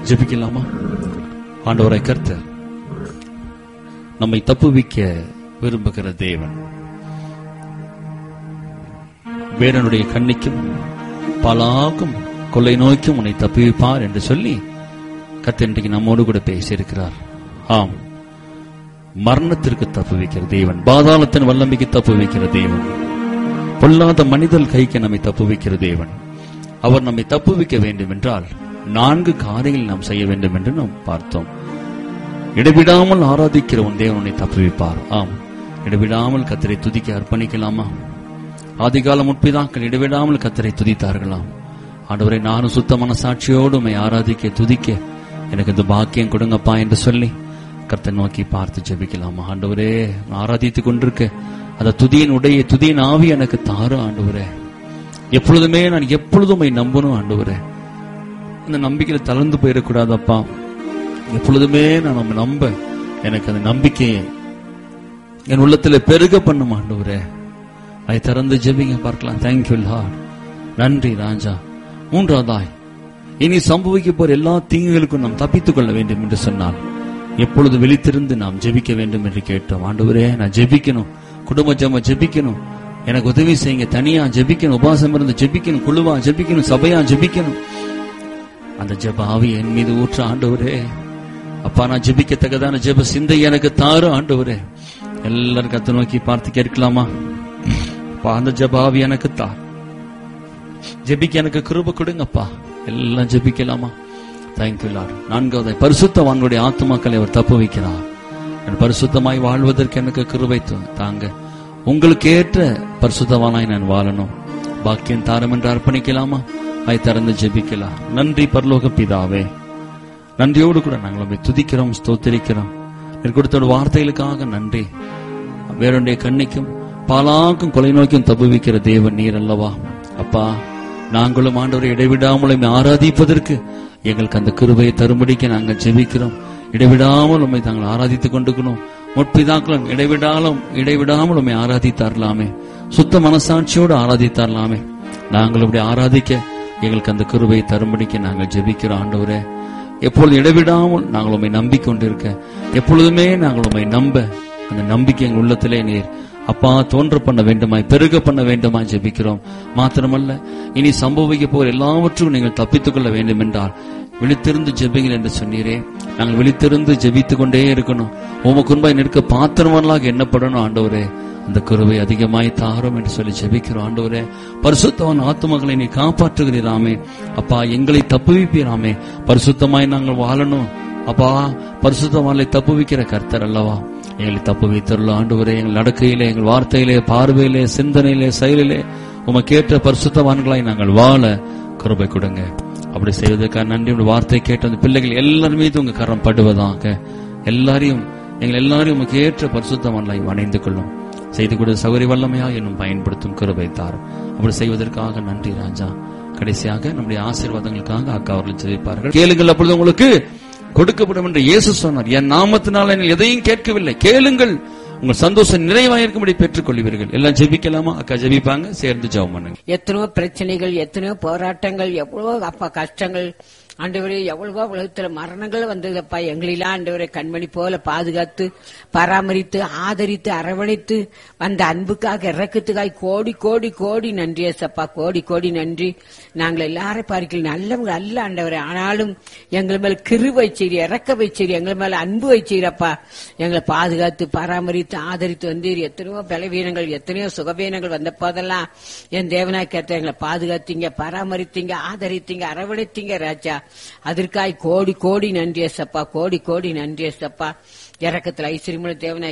ஜெபிக்கலாமா ஆண்டவரை கர்த்தர் நம்மை தப்புவிக்க விரும்புகிற தேவன் வேடனுடைய கண்ணிக்கும் பலாக்கும் கொள்ளை நோய்க்கும் உன்னை தப்புவிப்பார் என்று சொல்லி கர்த்தர் இன்றைக்கு நம்மோடு கூட பேசியிருக்கிறார் ஆம் மரணத்திற்கு தப்புவிக்கிற தேவன் பாதாளத்தின் வல்லமைக்கு தப்புவிக்கிற தேவன் பொல்லாத மனிதல் கைக்கு நம்மை தப்புவிக்கிற தேவன் அவர் நம்மை தப்புவிக்க வேண்டும் என்றால் நான்கு காரியங்கள் நாம் செய்ய வேண்டும் என்று நாம் பார்த்தோம் இடைவிடாமல் ஆராதிக்கிற உன் தேவனை தப்புவிப்பார் ஆம் இடைவிடாமல் கத்தரை துதிக்க அர்ப்பணிக்கலாமா ஆதிகால முற்பிதாக்கள் இடைவிடாமல் கத்தரை துதித்தார்களாம் ஆண்டவரை நானும் சுத்த மனசாட்சியோடு உம்மை ஆராதிக்க துதிக்க எனக்கு இந்த பாக்கியம் கொடுங்கப்பா என்று சொல்லி கர்த்தர் நோக்கி பார்த்து ஜெபிக்கலாமா ஆண்டவரே நான் ஆராதித்துக் கொண்டிருக்க அந்த துதியின் உடைய துதியின் ஆவி எனக்கு தாரும் ஆண்டவரே எப்பொழுதுமே நான் எப்பொழுதும் உம்மை நம்பணும் ஆண்டவரே அந்த நம்பிக்கையில தளர்ந்து போயிடக்கூடாதப்பா எப்பொழுதுமே நான் நம்ம நம்ப எனக்கு அந்த நம்பிக்கையை என் உள்ளத்துல பெருக பண்ணும் ஆண்டவரே அதை திறந்து ஜெபிங்க பார்க்கலாம் தேங்க்யூ லார்ட் நன்றி ராஜா மூன்றாவதாய் இனி சம்பவிக்க போற எல்லா தீங்குகளுக்கும் நாம் தப்பித்துக் கொள்ள வேண்டும் என்று சொன்னால் எப்பொழுது விழித்திருந்து நாம் ஜெபிக்க வேண்டும் என்று கேட்டோம் ஆண்டவரே நான் ஜெபிக்கணும் குடும்ப ஜெப ஜெபிக்கணும் எனக்கு உதவி செய்யுங்க தனியா ஜெபிக்கணும் உபாசம் இருந்து ஜெபிக்கணும் குழுவா ஜெபிக்கணும் சபையா ஜெபிக்கணும் அந்த ஜெப ஆவி என் மீது ஊற்ற ஆண்டவரே அப்பா நான் ஜெபிக்கத்தக்கதான ஜெப சிந்தை எனக்கு தாரு ஆண்டவரே எல்லாரும் கத்த நோக்கி பார்த்து கேட்கலாமா அப்பா அந்த ஜெப ஆவி எனக்கு தார் ஜெபிக்க எனக்கு கிருப கொடுங்கப்பா எல்லாம் ஜெபிக்கலாமா தேங்க்யூ லார்ட் நான்காவது பரிசுத்தவான்களுடைய ஆத்மாக்களை அவர் தப்பு வைக்கிறார் நான் பரிசுத்தமாய் வாழ்வதற்கு எனக்கு கிருபை தா- தாங்க உங்களுக்கு ஏற்ற பரிசுத்தவானாய் நான் வாழணும் பாக்கியம் தாரம் என்று அர்ப்பணிக்கலாமா அதை திறந்து ஜெபிக்கலாம் நன்றி பரலோக பிதாவே நன்றியோடு கூட நாங்கள் உம்மை துதிக்கிறோம் ஸ்தோத்திரிக்கிறோம் நீர் கொடுத்த வார்த்தைகளுக்காக நன்றி வேறொன்றைய கண்ணிக்கும் பாலாக்கும் கொலை நோக்கியும் தப்புவிக்கிற தேவன் நீர் அல்லவா அப்பா நாங்களும் ஆண்டவரை இடைவிடாமல் உம்மை ஆராதிப்பதற்கு எங்களுக்கு அந்த கிருபையை தரும்படிக்கு நாங்கள் ஜெபிக்கிறோம் இடைவிடாமல் உண்மை தாங்கள் ஆராதித்துக் கொண்டிருக்கணும் முற்பிதாக்களும் இடைவிடாலும் இடைவிடாமல் உண்மை ஆராதித்தாரலாமே சுத்த மனசாட்சியோடு ஆராதித்தாரலாமே நாங்கள் இப்படி ஆராதிக்க எங்களுக்கு அந்த கிருபையை தரும்படிக்கு நாங்கள் ஜெபிக்கிறோம் ஆண்டவரே எப்பொழுது இடைவிடாமல் நாங்கள் உண்மை நம்பிக்கொண்டிருக்க எப்பொழுதுமே நாங்கள் உண்மை நம்ப அந்த நம்பிக்கை எங்கள் உள்ளத்திலே நீர் அப்பா தோன்ற பண்ண வேண்டுமாய் பெருக பண்ண வேண்டுமாய் ஜெபிக்கிறோம் மாத்திரமல்ல இனி சம்பவிக்க போகிற எல்லாவற்றும் நீங்கள் தப்பித்துக் கொள்ள வேண்டும் என்றால் விழித்திருந்து ஜெபிங்கள் என்று சொன்னீரே நாங்கள் விழித்திருந்து ஜெபித்துக் கொண்டே இருக்கணும் உமக்குன்பாய் நிற்க பாத்திரமல்லாக எண்ணப்படணும் ஆண்டவரே அந்த குருவை அதிகமாய் தாரும் என்று சொல்லி ஜெபிக்கிறோம் ஆண்டவரே பரிசுத்தவன் ஆத்துமகளை நீ காப்பாற்றுகிறீராமே அப்பா எங்களை தப்புவிப்பீராமே பரிசுத்தமாய் நாங்கள் வாழணும் அப்பா பரிசுத்தவான்களை தப்புவிக்கிற கர்த்தர் அல்லவா எங்களை தப்பு வைத்துள்ள ஆண்டவரே எங்கள் நடக்கையிலே எங்கள் வார்த்தையிலே பார்வையிலே சிந்தனையிலே செயலிலே உமக்கேற்ற பரிசுத்தவான்களாய் நாங்கள் வாழ கிருபை கொடுங்க அப்படி செய்வதற்காக நன்றி உங்க வார்த்தை கேட்ட அந்த பிள்ளைகள் எல்லார் மீது உங்க கரம் படுவதாக எல்லாரையும் எங்கள் எல்லாரையும் உமக்கு ஏற்ற பரிசுத்தவான்களாய் வணைந்து கொள்ளும் செய்து கொடு சௌகரிய வல்லமையா என்னும் பயன்படுத்தும் கிருபை தாரும் அப்படி செய்வதற்காக நன்றி ராஜா கடைசியாக நம்முடைய ஆசீர்வாதங்களுக்காக அக்கா அவர்கள் ஜெபிப்பார்கள் கேளுங்கள் அப்பொழுது உங்களுக்கு கொடுக்கப்படும் என்று இயேசு சொன்னார் என் நாமத்தினால் நீங்கள் எதையும் கேட்கவில்லை கேளுங்கள் உங்கள் சந்தோஷம் நிறைவாயிருக்கும்படி பெற்றுக் கொள்வீர்கள் எல்லாம் ஜெபிக்கலாமா அக்கா ஜெபிப்பாங்க சேர்ந்து ஜெபம் பண்ணுங்க எத்தனையோ பிரச்சனைகள் எத்தனையோ போராட்டங்கள் எவ்வளவோ அப்பா கஷ்டங்கள் ஆண்டவரே எவ்வளவோ உலகத்துல மரணங்கள் வந்ததப்பா எங்களெல்லாம் ஆண்டவரை கண்மணி போல பாதுகாத்து பராமரித்து ஆதரித்து அரவணைத்து வந்த அன்புக்காக இறக்கத்துக்காய் கோடி கோடி கோடி நன்றி ஏசப்பா கோடி கோடி நன்றி நாங்கள் எல்லாரும் பார்க்கல நல்லவங்க அல்ல ஆண்டவரே ஆனாலும் எங்கள் மேல கிரு வைச்சீர் இறக்க வைச்சீர் எங்கள் மேல அன்பு வைச்சீரப்பா எங்களை பாதுகாத்து பராமரித்து ஆதரித்து வந்தீர் எத்தனையோ பலவீனங்கள் எத்தனையோ சுகவீனங்கள் வந்த போதெல்லாம் என் தேவனாய் கேட்ட எங்களை பாதுகாத்தீங்க பராமரித்தீங்க ஆதரித்தீங்க அரவணைத்தீங்க ராஜா அதற்காய் கோடி கோடி நன்றி ஏசப்பா கோடி கோடி நன்றி ஏசப்பா இறக்கத்துல ஐஸ்வரியமுள்ள தேவனாய்